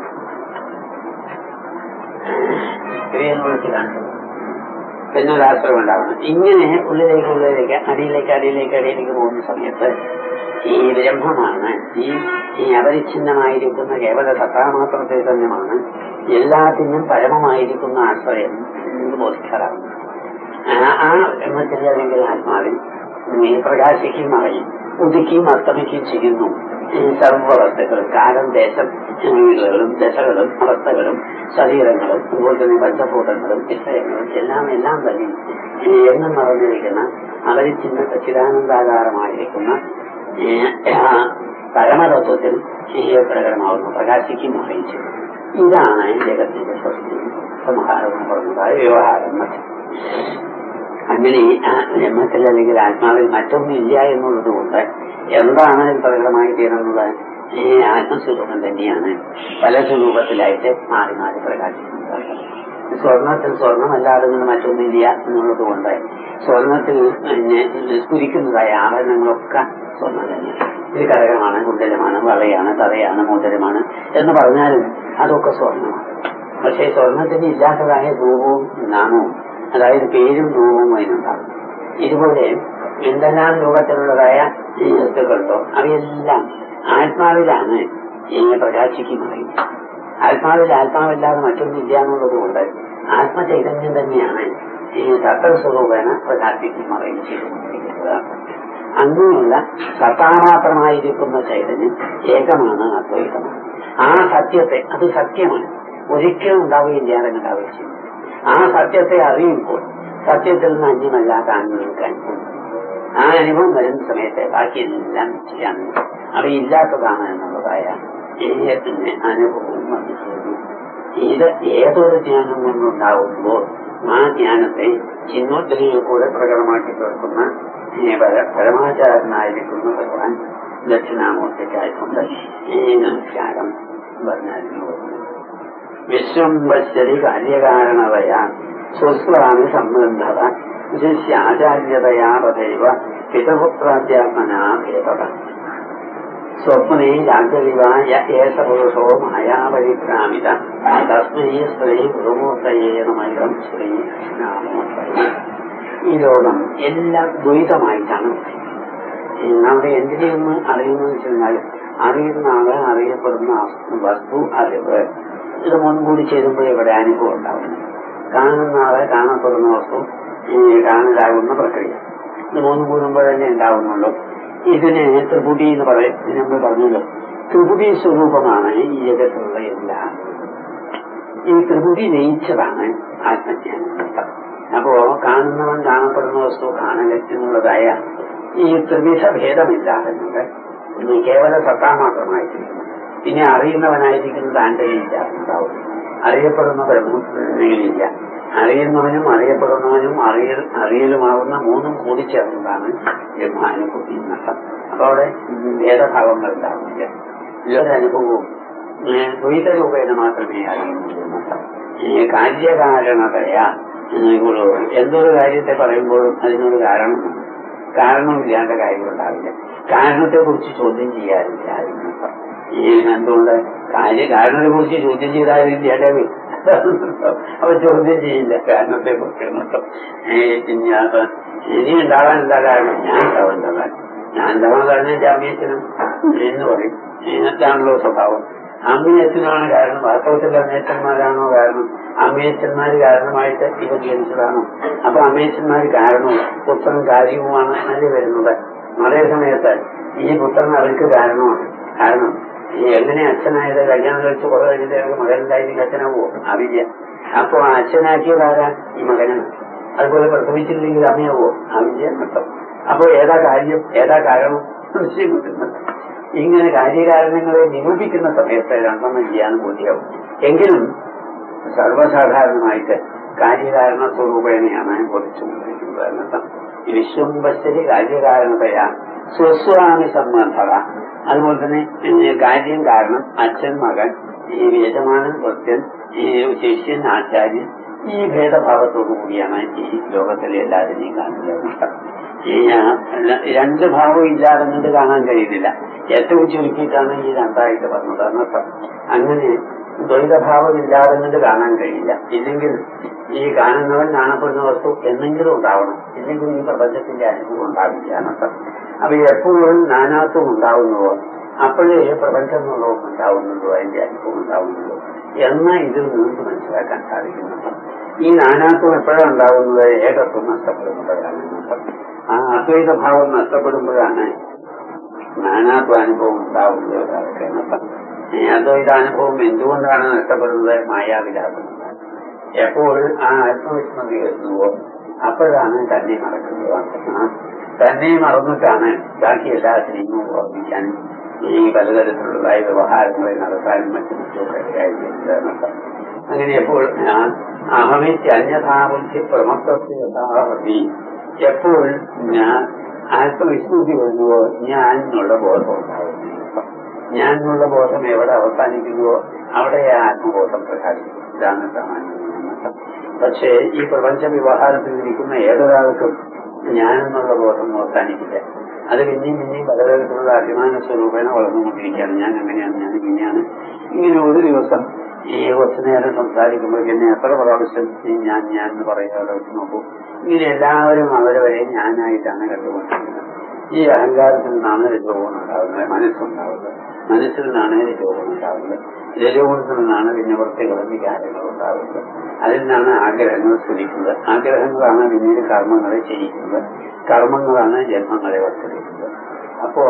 ഇവയെന്ന് വിളിച്ച് കാണിച്ചു പിന്നെ ഒരു ആശ്രയം ഉണ്ടാവണം ഇങ്ങനെ ഉള്ളിലേക്ക് ഉള്ളിലേക്ക് അടിയിലേക്ക് അടിയിലേക്ക് അടിയിലേക്ക് പോകുന്ന സമയത്ത് ഈ ബ്രഹ്മമാണ് ഈ ഈ അപരിച്ഛിന്നമായിരിക്കുന്ന കേവല സത്താമാത്ര ചൈതന്യമാണ് എല്ലാത്തിനും പരമമായിരിക്കുന്ന ആശ്രയം എന്ന് ബോധിക്കാറാവുന്നത് ആ- ആ ബ്രഹ്മത്തിൽ അല്ലെങ്കിൽ ആത്മാവിൽ നീ പ്രകാശിക്കുകയും അറിയും ഉദിക്കുകയും അസ്തമിക്കുകയും ചെയ്യുന്നു ഈ സർവവസ്തുക്കളും കാലം ദേശം വീടുകളും ദശകളും അവസ്ഥകളും ശരീരങ്ങളും അതുപോലെ തന്നെ പഞ്ചഭൂതങ്ങളും വിഷയങ്ങളും എല്ലാം എല്ലാം തന്നെ ഈ എന്നും നിറഞ്ഞിരിക്കുന്ന അവരിച്ചിന്ന സച്ചിദാനന്ദാകാരമായിരിക്കുന്ന ഈ, ആ, പരമതത്വത്തിൽ ഈ പ്രകടമാവുന്നു പ്രകാശിക്കുകയും അറിയിച്ചു ഇതാണ് ജഗത്തിന്റെ സ്വസ്തി സംഹാരം പറഞ്ഞതായ വ്യവഹാരം മറ്റും അങ്ങനെ ആ ബ്രഹ്മത്തിൽ അല്ലെങ്കിൽ ആത്മാവിൽ മറ്റൊന്നും ഇല്ല എന്നുള്ളത് കൊണ്ട് എന്താണ് ഇത് പ്രകടമായി തീരുന്നത് ഈ ആത്മസ്വരൂപം തന്നെയാണ് പല സ്വരൂപത്തിലായിട്ട് മാറി മാറി പ്രകാശിക്കുന്നത് സ്വർണത്തിൽ സ്വർണമല്ലാതെ നിന്ന് മറ്റൊന്നില്ല എന്നുള്ളത് കൊണ്ട് സ്വർണത്തിൽ പിന്നെ സ്ഫുരിക്കുന്നതായ ആഭരണങ്ങളൊക്കെ സ്വർണം തന്നെ ഇത് കരകമാണ് കുണ്ടലമാണ് വളയാണ് തറയാണ് മോതിരമാണ് എന്ന് പറഞ്ഞാലും അതൊക്കെ സ്വർണമാണ് പക്ഷേ സ്വർണത്തിന് ഇല്ലാത്തതായ രൂപവും നാമവും അതായത് പേരും രൂപവും അതിനുണ്ടാകും ഇതുപോലെ എന്തെല്ലാം രൂപത്തിലുള്ളതായ ഈ വസ്തുക്കളുണ്ടോ അവയെല്ലാം ആത്മാവിലാണ് ഈ പ്രകാശിക്കുന്നത് ആത്മാവിൽ ആത്മാവില്ലാതെ മറ്റൊന്നില്ല എന്നുള്ളത് കൊണ്ട് ആത്മചൈതന്യം തന്നെയാണ് ഈ തത്വസ്വരൂപേണ പ്രകാശിക്കുകയും ചെയ്തുകൊണ്ടിരിക്കുന്നത് അങ്ങനെയുള്ള സത്താമാത്രമായിരിക്കുന്ന ചൈതന്യം ഏകമാണ് അദ്വൈതമാണ് ആ സത്യത്തെ അത് സത്യമാണ് ഒരിക്കലും ഉണ്ടാവുകയില്ല എന്നുണ്ടാവുകയും ചെയ്യും ആ സത്യത്തെ അറിയുമ്പോൾ സത്യത്തിൽ നിന്ന് അന്യമല്ല കാണുന്നത് അനുഭവം ആ അനുഭവം വരുന്ന സമയത്തെ ബാക്കിയെല്ലാം ചെയ്യാൻ അവയില്ലാത്തതാണ് എന്നുള്ളതായ ഏകത്തിന്റെ അനുഭവവും വന്നു ചേരുന്നു ഇത് ഏതൊരു ജ്ഞാനം കൊണ്ടുണ്ടാവുമ്പോൾ ആ ജ്ഞാനത്തെ ചിന്നോദ്ധരിയിൽ കൂടെ പ്രകടമാക്കി തീർക്കുന്ന ഈ പര- പരമാചാരനായിരിക്കുന്ന ഭഗവാൻ ദക്ഷിണാമൂർത്തിക്കായിക്കൊണ്ട് ഈ നമസ്കാരം പറഞ്ഞായിരുന്നു വിശ്വം പശ്യതി കാര്യകാരണതയാ സ്വസ്വാമി സംബന്ധത ശിഷ്യാചാര്യതയാ തഥൈവ പിതപുത്രാധ്യാത്മനാ ഭേദത സ്വപ്നെ ജാഗ്രതിവായ ഏഷ പുരുഷോ മായാപരിക്രാമിത തസ്മൈ ശ്രീ ഗുരുമൂർത്തയേ നമൈകം ശ്രീ കൃഷ്ണാമൂർത്തയേ ഈ ലോകം എല്ലാം ദ്വൈതമായിട്ടാണ് ഈ നമ്മുടെ എന്തിനെയൊന്ന് അറിയുന്നത് വെച്ചാൽ അറിയുന്ന ആള് അറിയപ്പെടുന്ന വസ്തു അറിവ് ഇത് മുൻകൂടി ചെയ്യുമ്പോൾ ഇവിടെ അനുഭവം ഉണ്ടാവുന്നു കാണുന്ന ആളെ കാണപ്പെടുന്ന വസ്തു ഈ കാണലാകുന്ന പ്രക്രിയ ഇത് മൂന്നും കൂടുമ്പോഴല്ലേ ഉണ്ടാവുന്നുള്ളൂ ഇതിനെ ത്രിപുടി എന്ന് പറയും ഇത് നമ്മൾ പറഞ്ഞല്ലോ ത്രിപുടി സ്വരൂപമാണ് ഈ ജഗത്തിലുള്ള എല്ലാം ഈ ത്രിപുടി നയിച്ചതാണ് ആത്മജ്ഞാനം അപ്പോ കാണുന്നവൻ കാണപ്പെടുന്ന വസ്തു കാണല് എന്നുള്ളതായ ഈ ത്രിവിധ ഭേദമില്ലാതെ കൊണ്ട് കേവല സത്താ മാത്രമായിട്ടിരിക്കുന്നു പിന്നെ അറിയുന്നവനായിരിക്കുന്നത് താൻ്റെ ഇല്ല ഉണ്ടാവും അറിയപ്പെടുന്ന ബ്രഹ്മനില്ല അറിയുന്നവനും അറിയപ്പെടുന്നവനും അറിയ അറിയലുമാവുന്ന മൂന്നും കൂടി ചേർന്നതാണ് ബ്രഹ്മാനുഭൂതി എന്നർത്ഥം അപ്പൊ അവിടെ ഭേദഭാവങ്ങൾ ഉണ്ടാവുന്നില്ല ഇതൊരനുഭവവും ദ്വൈത രൂപേണ മാത്രമേ അറിയുന്നുള്ളൂ എന്നർത്ഥം ഈ കാര്യകാരണതയ എന്ന് ഗുരു പറയും എന്തൊരു കാര്യത്തെ പറയുമ്പോഴും അതിനൊരു കാരണമുണ്ട് കാരണമില്ലാത്ത കാര്യമുണ്ടാവില്ല കാരണത്തെ കുറിച്ച് ചോദ്യം ചെയ്യാറില്ല അതിനർത്ഥം. ഈ എന്തുകൊണ്ട് കാര്യ കാരണത്തെ കുറിച്ച് ചോദ്യം ചെയ്താലും ഇല്ലാതെ അപ്പൊ ചോദ്യം ചെയ്യില്ല കാരണത്തെ കുറിച്ച് എന്നർത്ഥം. ഏ, പിന്നെ അപ്പൊ ഇനി ഉണ്ടാവാൻ എന്താ കാരണം ഞാൻ ഉണ്ടാവാൻ എന്താ കാരണം ഞാൻ ഉണ്ടാവാൻ കാരണം എന്റെ അമ്മയച്ചനും എന്ന് പറയും ഇതിനൊക്കെയാണല്ലോ സ്വഭാവം അമ്മയച്ചനാണ് കാരണം വാസ്തവത്തിൽ അമ്മയച്ചന്മാരാണോ കാരണം അമ്മയച്ചന്മാര് കാരണമായിട്ട് ഇവ ജനിച്ചതാണോ അപ്പൊ അമ്മയച്ചന്മാര് കാരണവും പുത്രൻ കാര്യവുമാണ് അതിൽ വരുന്നത് അതേ സമയത്ത് ഈ പുത്രൻ അവർക്ക് കാരണമാണ് കാരണം ഈ എങ്ങനെ അച്ഛനായത് കല്യാണം കഴിച്ച് കുറെ കഴിഞ്ഞിട്ട് അവർക്ക് മകനുണ്ടായി അച്ഛനാവോ ആവില്ല അപ്പൊ അച്ഛനാക്കിയതാരാ ഈ മകനാണ് അതുപോലെ പ്രസവിച്ചില്ലെങ്കിൽ അമ്മയാവോ ആവില്ല എന്നർത്ഥം അപ്പൊ ഏതാ കാര്യം ഏതാ കാരണം നിശ്ചയം കിട്ടുന്നുണ്ട് ഇങ്ങനെ കാര്യകാരണങ്ങളെ നിരൂപിക്കുന്ന സമയത്ത് രണ്ടെണ്ണം ചെയ്യാൻ ബോധ്യമാവും എങ്കിലും സർവ്വസാധാരണമായിട്ട് കാര്യകാരണ സ്വരൂപേണയാണ് ബോധിച്ചുകൊണ്ടിരിക്കുന്നത് എന്നർത്ഥം ഈ വിശ്വംബശ്ശരി കാര്യകാരണതയാ സ്വസ്വാമി സംബന്ധത അതുപോലെ തന്നെ ഏ, കാര്യം കാരണം അച്ഛൻ മകൻ ഈ യജമാനൻ ഭക്തൻ ഈ ശിഷ്യൻ ആചാര്യൻ ഈ ഭേദഭാവത്തോടു കൂടിയാണ് ഈ ലോകത്തിലെ എല്ലാവരെയും കാണുന്നത് എന്നർത്ഥം. ഈ ആ- രണ്ട് ഭാവവും ഇല്ലാതെ കണ്ട് കാണാൻ കഴിയുന്നില്ല ഏറ്റവും ചുരുക്കിയിട്ടാണ് ഈ രണ്ടായിട്ട് പറഞ്ഞത് എന്നർത്ഥം അങ്ങനെ ദ്വൈതഭാവം ഇല്ലാതെ കണ്ട് കാണാൻ കഴിയില്ല ഇല്ലെങ്കിൽ ഈ കാണുന്നവൻ കാണപ്പെടുന്ന വസ്തു എന്നെങ്കിലും ഉണ്ടാവണം ഇല്ലെങ്കിൽ ഈ പ്രപഞ്ചത്തിന്റെ അനുഭവം ഉണ്ടാവില്ല എന്നർത്ഥം അപ്പൊ എപ്പോഴും നാനാത്വം ഉണ്ടാവുന്നുവോ അപ്പോഴേ പ്രപഞ്ചം എന്നുള്ളതും ഉണ്ടാവുന്നുള്ളൂ അതിന്റെ അനുഭവം ഉണ്ടാവുന്നുള്ളൂ എന്ന ഇതിൽ നിന്ന് മനസ്സിലാക്കാൻ സാധിക്കുന്നുണ്ട് ഈ നാനാത്വം എപ്പോഴാണ് ഉണ്ടാവുന്നത് ഏകത്വം നഷ്ടപ്പെടുമ്പോഴാണ് എന്നർത്ഥം. ആ അദ്വൈത ഭാവം നഷ്ടപ്പെടുമ്പോഴാണ് നാനാത്വ അനുഭവം ഉണ്ടാവുന്നത് അതൊക്കെ എന്നർത്ഥം. ഈ അദ്വൈതാനുഭവം എന്തുകൊണ്ടാണ് നഷ്ടപ്പെടുന്നത് മായാവിലാസം എപ്പോൾ ആ ആത്മവിസ്മൃതി വരുന്നുവോ അപ്പോഴാണ് തന്നെ മറക്കുന്നത് ആ തന്നെ മറന്നിട്ടാണ് ബാക്കി എല്ലാത്തിനെയും ഓർമ്മിക്കാനും ഈ പലതരത്തിലുള്ളതായ വ്യവഹാരങ്ങളെ നടത്താനും മറ്റും മറ്റുമൊക്കെ ആയിരിക്കുന്നത് എന്നർത്ഥം. അങ്ങനെ എപ്പോൾ ഞാൻ അഹമിച്ച് അന്യഥാബുദ്ധി പ്രമത്വത്തെ യഥാഹി എപ്പോൾ ഞാൻ ആത്മവിസ്മൃതി വരുന്നുവോ ഞാൻ എന്നുള്ള ബോധം ഉണ്ടാകുന്നു ഞാൻ എന്നുള്ള ബോധം എവിടെ അവസാനിക്കുന്നുവോ അവിടെ ആ ആത്മബോധം പ്രകാശിക്കും ഇതാണ് സാമാന്യം പക്ഷേ ഈ പ്രപഞ്ച വ്യവഹാരത്തിൽ ഇരിക്കുന്ന ഏതൊരാൾക്കും ഞാൻ എന്നുള്ള ബോധം അവസാനിക്കില്ല അത് പിന്നെയും പിന്നെയും പലതരത്തിലുള്ള അഭിമാന സ്വരൂപേണ വളർന്നുകൊണ്ടിരിക്കുകയാണ് ഞാൻ അങ്ങനെയാണ് ഞാൻ ഇങ്ങനെയാണ് ഇങ്ങനെ ഒരു ദിവസം ഈ കുറച്ചു നേരം സംസാരിക്കുമ്പോൾ പിന്നെ എത്ര പ്രാവശ്യം ഈ ഞാൻ ഞാൻ എന്ന് പറയാതെ വെച്ച് നോക്കൂ ഇങ്ങനെ എല്ലാവരും അവരവരെ ഞാനായിട്ടാണ് കണ്ടുകൊണ്ടിരിക്കുന്നത് ഈ അഹങ്കാരത്തിൽ നിന്നാണ് രജോഗുണം ഉണ്ടാകുന്നത് മനസ്സുണ്ടാവുന്നത് മനസ്സിൽ നിന്നാണ് രജോഗുണം ഉണ്ടാകുന്നത് രജോഗുണത്തിൽ നിന്നാണ് പിന്നെ വൃത്തികളും വികാരങ്ങളും ഉണ്ടാകുന്നത് അതിൽ നിന്നാണ് ആഗ്രഹങ്ങൾ സ്ഫുരിക്കുന്നത് ആഗ്രഹങ്ങളാണ് പിന്നീട് കർമ്മങ്ങളെ ചെയ്യിക്കുന്നത് കർമ്മങ്ങളാണ് ജന്മങ്ങളെ വർദ്ധിക്കുന്നത് അപ്പോ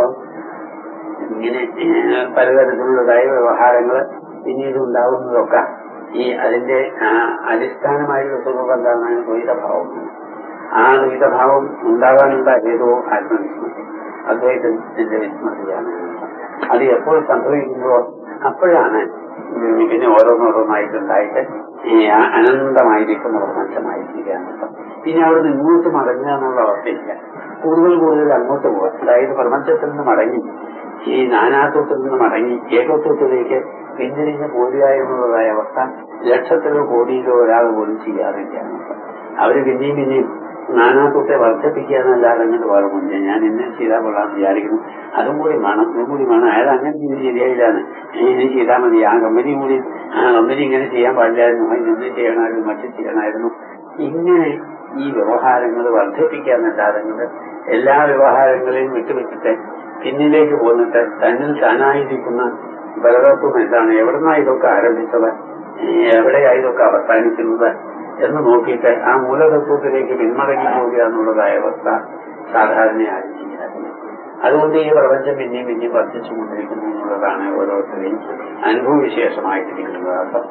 ഇങ്ങനെ ഏഹ്, പലതരത്തിലുള്ളതായ വ്യവഹാരങ്ങൾ പിന്നീട് ഉണ്ടാകുന്നതൊക്കെ ഈ അതിന്റെ ആ, അടിസ്ഥാനമായുള്ള സ്വരൂപം എന്താണ് ദ്വൈതഭാവം ആ ദ്വൈതഭാവം ഉണ്ടാകാനുള്ള ഏതോ ആത്മവിസ്മൃതി അദ്വൈതത്തിന്റെ വിസ്മൃതിയാണ് അത് എപ്പോൾ സംഭവിക്കുമ്പോ അപ്പോഴാണ് ഉം പിന്നെ ഓരോന്നോരോന്നായിട്ടുണ്ടായിട്ട് ഈ ആ അനന്തമായിരിക്കുന്ന പ്രപഞ്ചമായിരിക്കുകയാണ് പിന്നെ അവിടെ നിന്ന് ഇങ്ങോട്ട് മടങ്ങുക എന്നുള്ള അവസ്ഥയില്ല കൂടുതൽ കൂടുതൽ അങ്ങോട്ട് പോകാം അതായത് പ്രപഞ്ചത്തിൽ നിന്ന് മടങ്ങി ഈ നാനാത്വത്തിൽ നിന്ന് മടങ്ങി ഏകത്വത്തിലേക്ക് പിന്തിരിഞ്ഞ് പോരുക എന്നുള്ളതായ അവസ്ഥ ലക്ഷത്തിലോ കോടിയിലോ ഒരാൾ പോലും ചെയ്യാറില്ല അവര് പിന്നെയും പിന്നെയും നാനാത്വത്തെ വർദ്ധിപ്പിക്കുക എന്നല്ലാതെ അങ്ങോട്ട് വളർന്നില്ല ഞാൻ എന്നെ ചെയ്താൽ കൊള്ളാമെന്ന് വിചാരിക്കുന്നു അതും കൂടി വേണം ഇതും കൂടി വേണം അയാൾ അങ്ങനെ ചെയ്ത് ശരിയായില്ലാണ് ഇനി ചെയ്താൽ മതി ആ കമ്പനി കൂടി ആ കമ്പനി ഇങ്ങനെ ചെയ്യാൻ പാടില്ലായിരുന്നു അതിന് എന്ത് ചെയ്യണമായിരുന്നു മറ്റു ചെയ്യണമായിരുന്നു ഇങ്ങനെ ഈ വ്യവഹാരങ്ങൾ വർദ്ധിപ്പിക്കുക എന്നല്ലാതെ അങ്ങോട്ട് എല്ലാ വ്യവഹാരങ്ങളെയും വിട്ടുവെച്ചിട്ട് പിന്നിലേക്ക് പോന്നിട്ട് തന്നിൽ താനായിരിക്കുന്ന ബലതത്വം എന്താണ് എവിടുന്നാ ഇതൊക്കെ ആരംഭിച്ചത് എവിടെയാ ഇതൊക്കെ അവസാനിക്കുന്നത് എന്ന് നോക്കിയിട്ട് ആ മൂലതത്വത്തിലേക്ക് പിന്മടങ്ങി പോവുക എന്നുള്ളതായ അവസ്ഥ സാധാരണയായി ചെയ്യാറില്ല അതുകൊണ്ട് ഈ പ്രപഞ്ചം പിന്നെയും പിന്നെയും വർദ്ധിച്ചുകൊണ്ടിരിക്കുന്നു എന്നുള്ളതാണ് ഓരോരുത്തരെയും അനുഭവവിശേഷമായിട്ടിരിക്കുന്നത് അർത്ഥം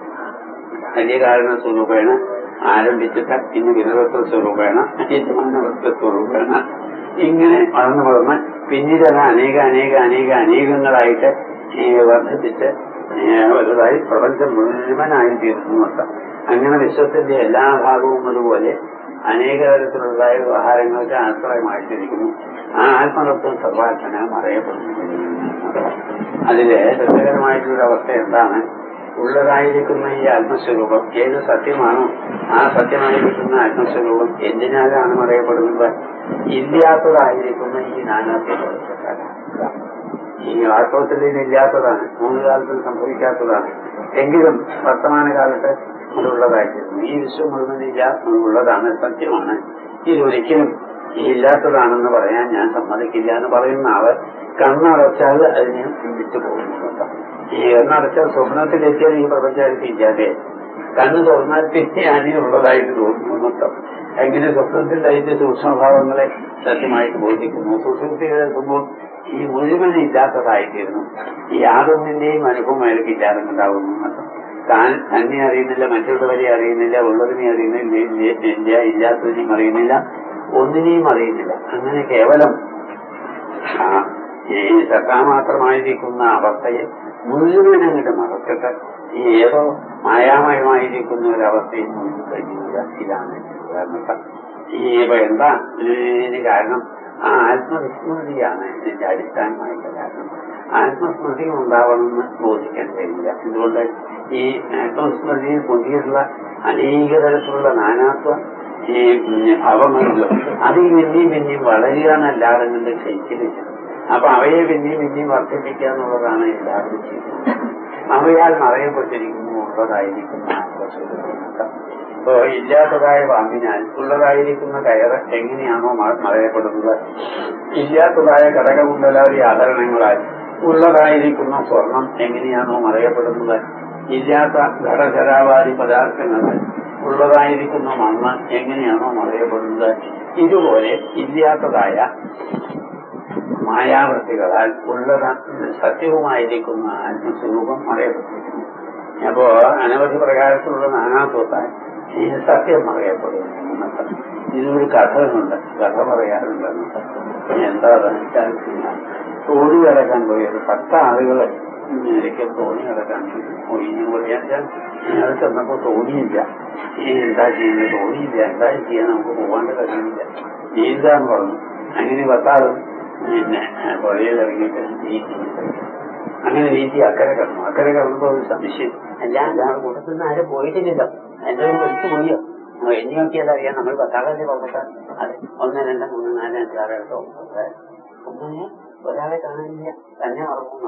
കാര്യകാരണ സ്വരൂപേണ ആരംഭിച്ചിട്ട് പിന്നെ വിനതത്വ സ്വരൂപേണ യജമാനവത്വ സ്വരൂപേണ ഇങ്ങനെ വളർന്നു വളർന്ന് പിന്നീട് അത് അനേക അനേക അനേക അനേകങ്ങളായിട്ട് ഈ വർദ്ധിപ്പിച്ച് ഈ വലുതായി പ്രപഞ്ചം മുഴുവനായി തീർന്നു അർത്ഥം അങ്ങനെ വിശ്വത്തിന്റെ എല്ലാ ഭാഗവും അതുപോലെ അനേക തരത്തിലുള്ളതായ വ്യവഹാരങ്ങൾക്ക് ആശ്രയമായിട്ടിരിക്കുന്നു ആ ആത്മതത്വം സർവാത്മന അറിയപ്പെടുന്നു അതിലെ രസകരമായിട്ടുള്ള അവസ്ഥ എന്താണ് ഉള്ളതായിരിക്കുന്ന ഈ ആത്മസ്വരൂപം ഏത് സത്യമാണോ ആ സത്യമായിരിക്കുന്ന ആത്മസ്വരൂപം എന്തിനാലാണ് അറിയപ്പെടുന്നത് ഇല്ലാത്തതായിരിക്കുന്ന ഈ നാനാത്വ ഈ വാസ്തവത്തിൽ ഇതില്ലാത്തതാണ് മൂന്ന് കാലത്തിൽ സംഭവിക്കാത്തതാണ് എങ്കിലും വർത്തമാനകാലത്ത് അതുള്ളതായിരുന്നു ഈ വിശ്വം മുഴുവൻ ഇല്ല ഉള്ളതാണ് സത്യമാണ് ഇതൊരിക്കലും ഈ ഇല്ലാത്തതാണെന്ന് പറയാൻ ഞാൻ സമ്മതിക്കില്ല എന്ന് പറയുന്ന ആള് കണ്ണടച്ചാൽ അതിനെ ചിന്തിച്ചു പോകുന്നു ഈ കണ്ണടച്ചാൽ സ്വപ്നത്തിലെത്തിയാൽ ഈ പ്രപഞ്ചത്തിൽ ഇല്ലാതെ കണ്ണ് തുറന്നാൽ പിന്നെ അതിനുള്ളതായിട്ട് തോന്നുന്നു മൊത്തം എങ്ങനെ സ്വപ്നത്തിൽ അതിന്റെ സൂക്ഷ്മഭാവങ്ങളെ സത്യമായിട്ട് ബോധിക്കുന്നു സുഷുപ്തിയിലെത്തുമ്പോൾ ഈ മുഴുവൻ ഇല്ലാത്തതായിത്തീരുന്നു ഈ യാതൊന്നിന്റെയും അനുഭവം അയാൾക്ക് ഇല്ലാതെന്നുണ്ടാവുന്നു മൊത്തം താൻ തന്നെ അറിയുന്നില്ല മറ്റുള്ളവരെ അറിയുന്നില്ല ഉള്ളതിനെ അറിയുന്നില്ല ഇല്ല- ഇല്ല ഇല്ലാത്തതിനെയും അറിയുന്നില്ല ഒന്നിനെയും അറിയുന്നില്ല അങ്ങനെ കേവലം ആ, ഈ സത്താമാത്രമായിരിക്കുന്ന അവസ്ഥയെ മുഴുവൻ അങ്ങോട്ട് മറച്ചിട്ട് ഈ ഏതോ മായാമയമായിരിക്കുന്ന ഒരു അവസ്ഥയിൽ മുന്നിൽ കഴിയുക ഇതാണ് ഉദാഹരണത്തെ ഈ ഇപ്പൊ എന്താ ഇതിന് കാരണം ആ ആത്മവിസ്മൃതിയാണ് ഇതിന്റെ അടിസ്ഥാനമായിട്ടുള്ള കാരണം ആത്മസ്മൃതി ഉണ്ടാവണമെന്ന് ബോധിക്കാൻ കഴിയില്ല എന്തുകൊണ്ട് ഈ ആത്മസ്മൃതിയിൽ പൊന്തിയിട്ടുള്ള അനേക തരത്തിലുള്ള നാനാത്വ ഈ ഭാവങ്ങളിലും അത് ഈ പിന്നെയും പിന്നെയും വളരുക എന്നല്ലാതെ കൊണ്ട് ക്ഷയിച്ചില്ല അപ്പൊ അവയെ പിന്നെയും പിന്നെയും വർദ്ധിപ്പിക്കുക എന്നുള്ളതാണ് എല്ലാവരും ചെയ്യുന്നത് അവയാൽ മറയപ്പെട്ടിരിക്കുന്നു ഉള്ളതായിരിക്കുന്ന ആത്മസ്വരൂപം ഇപ്പോ ഇല്ലാത്തതായ പാമ്പിനാൽ ഉള്ളതായിരിക്കുന്ന കയറ് എങ്ങനെയാണോ മ- മറയപ്പെടുന്നത് ഇല്ലാത്തതായ ഘടകകുണ്ടലാതി ആഭരണങ്ങളാൽ ഉള്ളതായിരിക്കുന്ന സ്വർണം എങ്ങനെയാണോ മറയപ്പെടുന്നത് ഇല്ലാത്ത ഘടചരാവാദി പദാർത്ഥങ്ങൾ ഉള്ളതായിരിക്കുന്ന മണ്ണ് എങ്ങനെയാണോ മറയപ്പെടുന്നത് ഇതുപോലെ ഇല്ലാത്തതായ മായാവൃത്തികളാൽ ഉള്ളത സത്യവുമായിരിക്കുന്ന ആത്മസ്വരൂപം മറയപ്പെട്ടിരിക്കുന്നു അപ്പോ അനവധി പ്രകാരത്തിലുള്ള നാനാത്വത്താൽ ഈ സത്യം അറിയപ്പെടുന്നു എന്നർത്ഥം. ഇതിനൊരു കഥകളുണ്ട് കഥ പറയാറുണ്ട് എന്നർത്ഥം. എന്താ വെച്ചാൽ തോണി കിടക്കാൻ പോയത് പത്ത് ആളുകള് ഒരിക്കൽ തോണി കിടക്കാൻ പോയി പറയാൻ അത് ചെന്നപ്പോ തോണിയില്ല ഇനി എന്താ ചെയ്യുന്നത് തോണിയില്ല എന്താ ചെയ്യാൻ നമുക്ക് പോകാണ്ട് കഴിയുന്നില്ല നീന്താന്ന് പറഞ്ഞു അങ്ങനെ പത്താളും പിന്നെ പുഴയിൽ ഇറങ്ങിയിട്ട് നീന്തി അങ്ങനെ നീന്തി അക്കരെ കിടന്നു അക്കരെ കിടന്നപ്പോ ഒരു സംശയം അല്ലാണ്ട് ആ കൂട്ടത്തിൽ നിന്ന് ആരും പോയിട്ടില്ലല്ലോ എന്റെ വിളിച്ചു പോയോ ആ, എണ്ണി നോക്കിയാൽ അറിയാം നമ്മൾ പത്താളല്ലേ പറഞ്ഞിട്ട് അതെ ഒന്ന് രണ്ട് മൂന്ന് നാല് അഞ്ച് ആറ് എട്ട് ഒമ്പത് ഒന്നേ ഒരാളെ കാണാനില്ല തന്നെ മറന്നു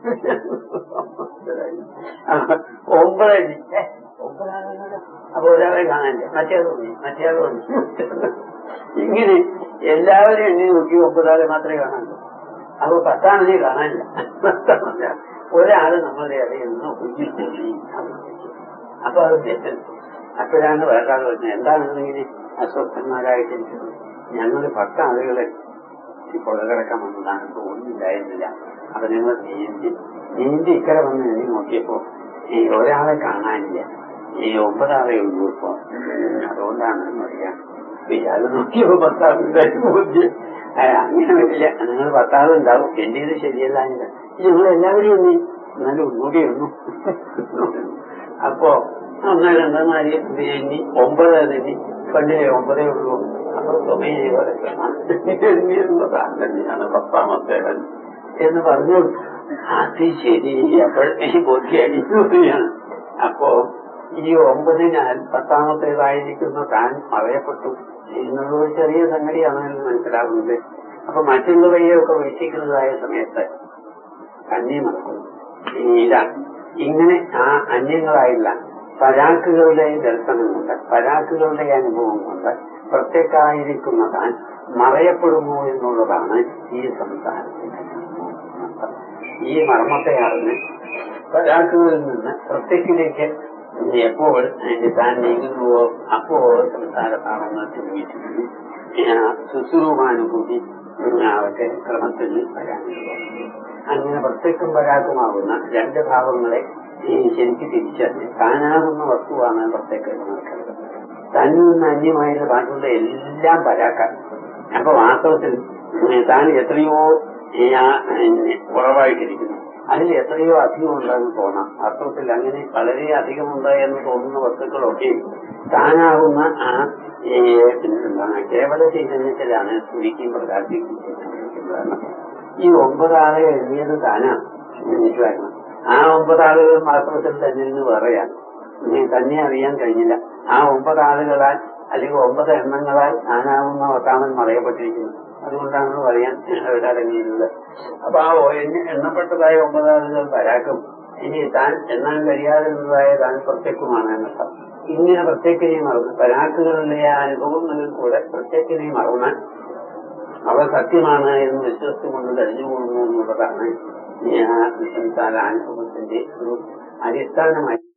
ഒമ്പതടി ഏ, ഒമ്പതാളുകളോ അപ്പൊ ഒരാളെ കാണാനില്ല മറ്റേ തോന്നി മറ്റേ തോന്നി ഇങ്ങനെ എല്ലാവരും എണ്ണി നോക്കി ഒമ്പതാളെ മാത്രമേ കാണാനുള്ളൂ അപ്പൊ പത്താണെന്നേ കാണാനില്ല പത്താണെന്നില്ല. ഒരാള് നമ്മളുടെ ഇടയിൽ നിന്ന് കുഞ്ഞിൽ പോയി അപ്പൊ അത് തെറ്റും അപ്പോഴാണ് വേറെ ആൾ പറഞ്ഞത് എന്താണെന്നിങ്ങനെ അസ്വസ്ഥന്മാരായിട്ടിരിക്കുന്നത് ഞങ്ങൾ പത്ത് ആളുകളെ ഇപ്പോൾ കിടക്കാൻ വന്നതാണ് തോന്നിണ്ടായിരുന്നില്ല അപ്പൊ ഞങ്ങൾ നീന്തി നീന്തി ഇക്കരെ വന്ന് എണ്ണി നോക്കിയപ്പോ ഈ ഒരാളെ കാണാനില്ല ഈ ഒമ്പതാളെ ഉള്ളൂ ഇപ്പൊ അതുകൊണ്ടാണ് പറയാം ഇയാള് നോക്കിയപ്പോ പത്താളുണ്ടായി ബോധ്യം ആ, അങ്ങനെ വരില്ല നിങ്ങൾ പത്താളും ഉണ്ടാവും എന്റെ ഇത് ശരിയല്ല എന്ന് ഞങ്ങൾ എല്ലാവരും ഒന്നി എന്നാലും ഒന്നുകൂടി ഒന്നു അപ്പോ ഒന്ന് രണ്ട് നാല് ഇത് എണ്ണി ഒമ്പത് എണ്ണി പണ്ടിലെ ഒമ്പതേ ഉള്ളൂ അപ്പൊ തുകയെ എണ്ണിയിരുന്നതാണ് തന്നെയാണ് പത്താമത്തെ എന്ന് പറഞ്ഞു അത് ശരി അപ്പോഴത്തേക്ക് ബോധ്യമാണ് അപ്പോ ഈ ഒമ്പതിനാൽ പത്താമത്തേതായിരിക്കുന്ന താൻ പറയപ്പെട്ടു എന്നുള്ളത് ഒരു ചെറിയ സംഗതിയാണ് എന്ന് മനസ്സിലാകുന്നത് അപ്പൊ മറ്റുള്ളവയെയൊക്കെ വീക്ഷിക്കുന്നതായ സമയത്ത് അന്യം നടക്കുന്നു ഇതാണ് ഇങ്ങനെ ആ അന്യങ്ങളായുള്ള പരാക്കുകളുടെ ദർശനം കൊണ്ട് പരാക്കുകളുടെ അനുഭവം കൊണ്ട് പ്രത്യേകമായിരിക്കുന്ന താൻ മറയപ്പെടുമോ എന്നുള്ളതാണ് ഈ സംസാരത്തിന്റെ അർത്ഥം. ഈ മർമ്മത്തെ അറിഞ്ഞ് പരാക്കുകളിൽ നിന്ന് പ്രത്യേകിലേക്ക് എപ്പോൾ അതിന്റെ താൻ നീങ്ങുന്നുവോ അപ്പോൾ സംസാര ഭാവങ്ങൾക്ക് ഉപയോഗിച്ചിട്ടുണ്ട് ശുശ്രൂപാനുഭൂതി അവർക്ക് ക്രമത്തിൽ വരാനുള്ളത് അങ്ങനെ പ്രത്യക്ഷം പരാക്കുമാകുന്ന രണ്ട് ഭാവങ്ങളെ ഈ ശരിക്ക് തിരിച്ചറിഞ്ഞ് താനാകുന്ന വസ്തുവാണ് പ്രത്യേകം നടക്കുന്നത് തന്നിൽ നിന്ന് അന്യമായിട്ട് ബാക്കിയുള്ള എല്ലാം പരാക്കാണ് അപ്പൊ വാസ്തവത്തിൽ ഉം, താൻ എത്രയോ ഈ ആ, പിന്നെ കുറവായിട്ടിരിക്കുന്നു അതിൽ എത്രയോ അധികം ഉണ്ടെന്ന് തോന്നാം വാസ്തവത്തിൽ അങ്ങനെ വളരെ അധികമുണ്ട് എന്ന് തോന്നുന്ന വസ്തുക്കളൊക്കെ താനാകുന്ന ആ ഈ, എന്താണ് കേവല ചൈതന്യത്തിലാണ് സ്തുതിക്കും പ്രകാശിക്കുകയും ചെയ്തിരിക്കുന്നത് ഈ ഒമ്പതാളെ എഴുതിയത് താനാണ് എന്ന് മനസ്സിലാക്കണം ആ ഒമ്പത് ആളുകൾ വാസ്തവത്തിൽ തന്നെ നിന്ന് വേറെയാണ് ഇനി തന്നെ അറിയാൻ കഴിഞ്ഞില്ല ആ ഒമ്പത് ആളുകളാൽ അല്ലെങ്കിൽ ഒമ്പത് എണ്ണങ്ങളാൽ താനാവുന്ന ഒട്ടാമൻ മറയപ്പെട്ടിരിക്കുന്നു അതുകൊണ്ടാണ് പറയാൻ അവരടങ്ങിയിരുന്നത് അപ്പൊ ആ എണ്ണ- എണ്ണപ്പെട്ടതായ ഒമ്പത് ആളുകൾ പരാക്കും ഇനി താൻ എണ്ണാൻ കഴിയാതിരുന്നതായ താൻ പ്രത്യക്ഷമാണ് എന്നർത്ഥം ഇങ്ങനെ പ്രത്യേകിനെ മറന്ന് പരാക്കുകളുടെ ആ അനുഭവങ്ങളിൽ കൂടെ പ്രത്യേകിനെ മറന്നാൽ അവ സത്യമാണ് എന്ന് വിശ്വസിച്ചുകൊണ്ട് കഴിഞ്ഞുകൂടുന്നു എന്നുള്ളതാണ് ഈ ആ വിശ്വസാല അനുഭവത്തിന്റെ ഒരു അടിസ്ഥാനമായി